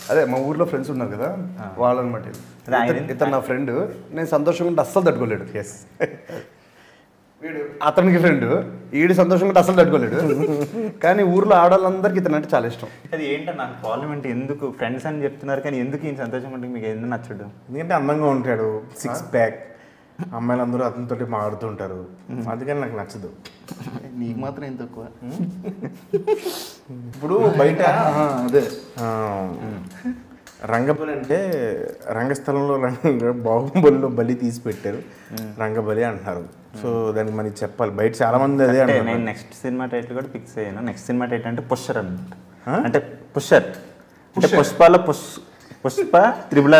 అదే మా ఊర్లో ఫ్రెండ్స్ ఉన్నారు కదా వాళ్ళనమాట అదే ఆయన- ఇతను- ఇతను నా ఫ్రెండ్ నేను సంతోషంగా ఉంటే అస్సలు తట్టుకోలేడు ఎస్ వీడు అతనికి ఫ్రెండ్ ఈడు సంతోషంగా ఉంటే అస్సలు తట్టుకోలేడు కానీ ఊర్లో ఆడవాళ్ళందరికీ ఇతను అంటే చాలా ఇష్టం అది ఏంటో నాకు ప్రాబ్లం అంటే ఎందుకు ఫ్రెండ్స్ అని చెప్తున్నారు కానీ ఎందుకు ఈయన సంతోషంగా ఉంటే మీకు ఎందుకు నచ్చడు ఎందుకంటే అందంగా ఉంటాడు సిక్స్ ప్యాక్ అమ్మాయిలందరూ అతనితోటి మాడుతుంటారు అందుకని నాకు నచ్చదు నీకు మాత్రం ఏం తక్కువ ఇప్పుడు బయట అదే ఆ, రంగబలి అంటే రంగస్థలంలో రంగ బాహుబలిలో బలి తీసి పెట్టారు రంగబలి అంటున్నారు సో దానికి మనకి చెప్పాలి బయట చాలా మంది అదే అంటే అంటారు నేను నెక్స్ట్ సినిమా టైటిల్ కూడా ఫిక్స్ అయ్యాను నెక్స్ట్ సినిమా టైటిల్ అంటే పుష్కర్ అనమాట అంటే పుష్కర్ అంటే పుష్పాల పుష్ పుష్ప త్రిబుల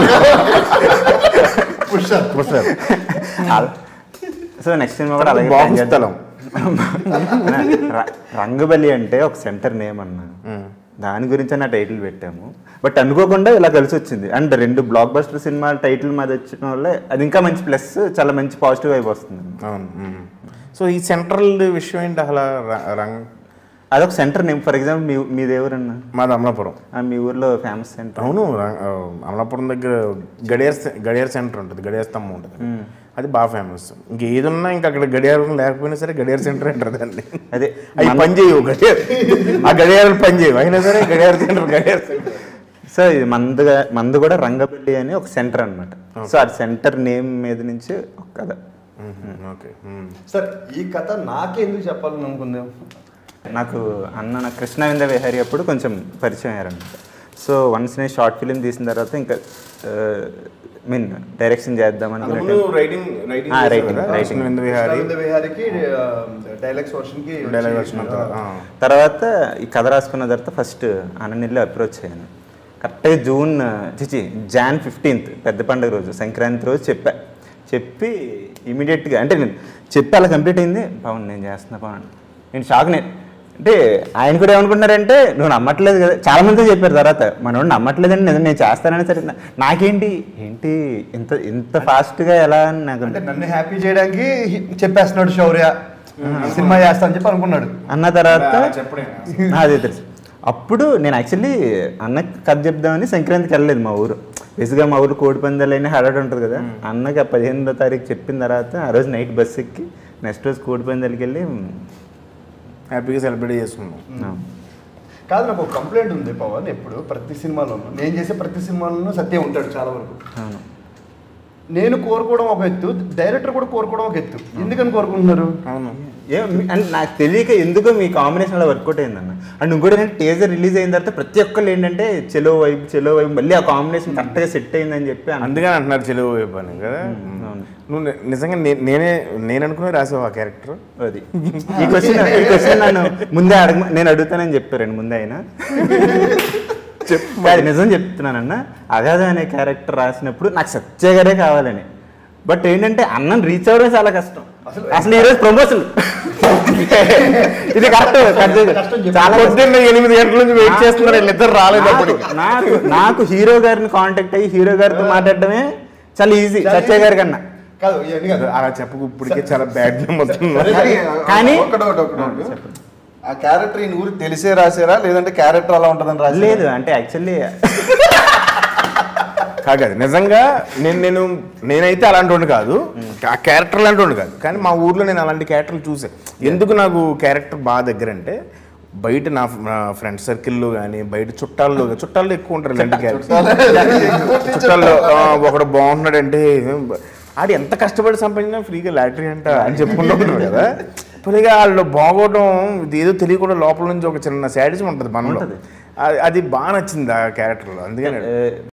పుష్కర్. సో నెక్స్ట్ సినిమా కూడా అలాగే plan చేద్దాం. బాహుస్థలం ర- రంగబలి అంటే ఒక సెంటర్ నేమ్ అన్న దాని గురించి నా టైటిల్ పెట్టాము బట్ అనుకోకుండా ఇలా కలిసి వచ్చింది అండ్ రెండు బ్లాక్ బస్టర్ సినిమా టైటిల్ మాది వచ్చిన వల్లే అది ఇంకా మంచి ప్లస్ చాలా మంచి పాజిటివ్ వైపు వస్తుంది అవును మ్మ్. సో ఈ సెంట్రల్ విషయం ఏంటి అసలు ర- రంగ్ అదొక సెంటర్ నేమ్ ఫర్ ఎగ్జాంపుల్ మీ మీది ఎవరన్నా మాది అమలాపురం ఆ, మీ ఊర్లో ఫేమస్ సెంటర్ అవును ర- ఆ, అమలాపురం దగ్గర గడియార్ సె- గడియార్ సెంటర్ ఉంటుంది గడియార్ స్తంభం ఉంటుంది అది బాగా ఫేమస్ ఇంక ఏదున్నా ఇంకా అక్కడ గడియారం లేకపోయినా సరే గడియార్ సెంటర్ అంటారు దాన్ని అదే అవి పని చేయవు గడియార్ ఆ గడియారాలు పని చేయవు అయినా సరే Gadiyar centre Gadiyar centre so ఇది మందుగా మందు కూడా రంగబల్లి అని ఒక సెంటర్ అన్నమాట సో ఆ సెంటర్ నేమ్ మీద నుంచి ఒక కథ ఓకే సార్ ఈ కథ నాకే ఎందుకు చెప్పాలని అనుకుందాం నాకు అన్న నాకు కృష్ణవింద విహారీ అప్పుడు కొంచెం పరిచయం అయ్యారనమాట సో వన్స్ నేను షార్ట్ ఫిలిం తీసిన తర్వాత ఇంకా మీన్ డైరెక్షన్ చేద్దాం అనుకునే రైటింగ్ ఆ, writing, writing. విహారీ రవీంద్ర విహారీకి డైలాగ్స్ వర్షన్కి డైలాగ్ వచ్చిన తర్వాత ఈ కథ రాసుకున్న తర్వాత ఫస్ట్ అననిల్లు అప్రోచ్ అయ్యాను కరెక్ట్గా జూన్ చిచి జాన్ ఫిఫ్టీన్త్ పెద్ద పండుగ రోజు సంక్రాంతి రోజు చెప్పా చెప్పి ఇమీడియట్గా అంటే నేను చెప్పి అలా కంప్లీట్ అయింది పవన్ నేను చేస్తున్నా పవన్ నేను షాక్ నేను అంటే ఆయన కూడా ఏమనుకుంటున్నారంటే నువ్వు నమ్మట్లేదు కదా చాలా మంది చెప్పారు తర్వాత మనోడు నమ్మట్లేదండి నిజం నేను చేస్తానని సరే నా- నాకేంటి ఏంటి ఇంత ఇంత ఫాస్ట్గా ఎలా అని నాకు అంటే నన్ను హ్యాపీ చేయడానికి చెప్పేస్తున్నాడు శౌర్య సినిమా చేస్తా అని చెప్పి అనుకున్నాడు అన్న తర్వాత చెప్పడే అదే తెలుసు అప్పుడు నేను యాక్చువల్లీ అన్న కథ చెప్దామని సంక్రాంతికి వెళ్ళలేదు మా ఊరు బేసిక్గా మా ఊరు కోడి పందాలు అయినా హడాడు ఉంటుంది కదా అన్నకి ఆ పదిహేనో తారీఖు చెప్పిన తర్వాత ఆ రోజు నైట్ బస్ ఎక్కి నెక్స్ట్ రోజు కోడి పందాలకి వెళ్ళి హ్యాపీగా సెలబ్రేట్ చేసుకున్నాం ఆ, కాదు నాకు ఒక కంప్లైంట్ ఉంది పవన్ ఎప్పుడు ప్రతి సినిమాలోనూ నేను చేసే ప్రతి సినిమాలోనూ సత్యం ఉంటాడు చాలా వరకు అవును నేను కోరుకోవడం ఒక ఎత్తు డైరెక్టర్ కూడా కోరుకోవడం ఒక ఎత్తు ఎందుకని కోరుకుంటున్నారు అవును ఏం మీ- అంటే నాకు తెలియక ఎందుకో మీ కాంబినేషన్ అలా వర్కౌట్ అయిందన్న అండ్ ఇంకోటి ఏంటంటే టేజర్ రిలీజ్ అయిన తర్వాత ప్రతి ఒక్కళ్ళు ఏంటంటే చెలో వైపు చెలో వైపు మళ్ళీ ఆ కాంబినేషన్ కరెక్ట్గా సెట్ అయిందని చెప్పి అన్న- అందుకని అంటున్నారు చెలువు వైపు అని కదా అవును. నువ్వు ని- నిజంగా నే- నేనే నేను అనుకునే రాసావు ఆ క్యారెక్టర్ అది ఈ క్వశ్చన్ ఈ క్వశ్చన్ నన్ను ముందే అడగ నేను అడుగుతానని చెప్పారండి ముందే ఆయన కాదు, నిజం చెప్తున్నానన్న అగాధ అనే క్యారెక్టర్ రాసినప్పుడు నాకు సత్య గారే కావాలని బట్ ఏంటంటే అన్నం రీచ్ అవ్వడం చాలా కష్టం అసలు ఈరోజు ప్రమోషన్ ఇది కరెక్ట్ చాలా పొద్దున్న ఎనిమిది గంటల నుంచి వెయిట్ చేస్తున్నారు వీళ్ళిద్దరు రాలేదు అప్పుడు నాకు- నాకు నాకు హీరో గారిని కాంటాక్ట్ అయ్యి హీరో గారితో మాట్లాడడమే చాలా ఈజీ సత్య గారి కన్నా కాదు ఇవన్నీ కాదు అలా చెప్పకు ఇప్పటికే చాలా బ్యాడ్ నేమ్ వస్తుంది కానీ- ఒకటి ఒకటి ఒకటి ఒకటి. ఆ క్యారెక్టర్ ఈ ఊరికి తెలిసే రాసారా లేదంటే క్యారెక్టర్ అలా ఉంటుందని రాసి లేదు అంటే యాక్చువల్లీ కాదు నిజంగా నేను నేను నేనైతే అలాంటి వాడిని కాదు ఆ క్యారెక్టర్ లాంటి వాడిని కాదు కానీ మా ఊర్లో నేను అలాంటి క్యారెక్టర్లు చూసాను ఎందుకు నాకు క్యారెక్టర్ బాగా దగ్గర అంటే బయట నా నా ఫ్రెండ్ సర్కిల్లో కానీ బయట చుట్టాల్లో చుట్టాల్లో ఎక్కువ ఉంటారు ఇలాంటి క్యారెక్టర్ చుట్టాల్లో ఆ, ఒకడు బాగున్నాడంటే ఆడు ఎంత కష్టపడి సంపాదించినా ఫ్రీగా లాటరీ అంట అని చెప్పుకుంటూ ఉంటారు కదా పైగా వాళ్ళు బాగోవడం ఇది ఏదో తెలియకుండా లోపల నుంచి ఒక చిన్న శాడిజం ఉంటుంది మనలో అది- అది బాగా నచ్చింది ఆ క్యారెక్టర్లో అందుకని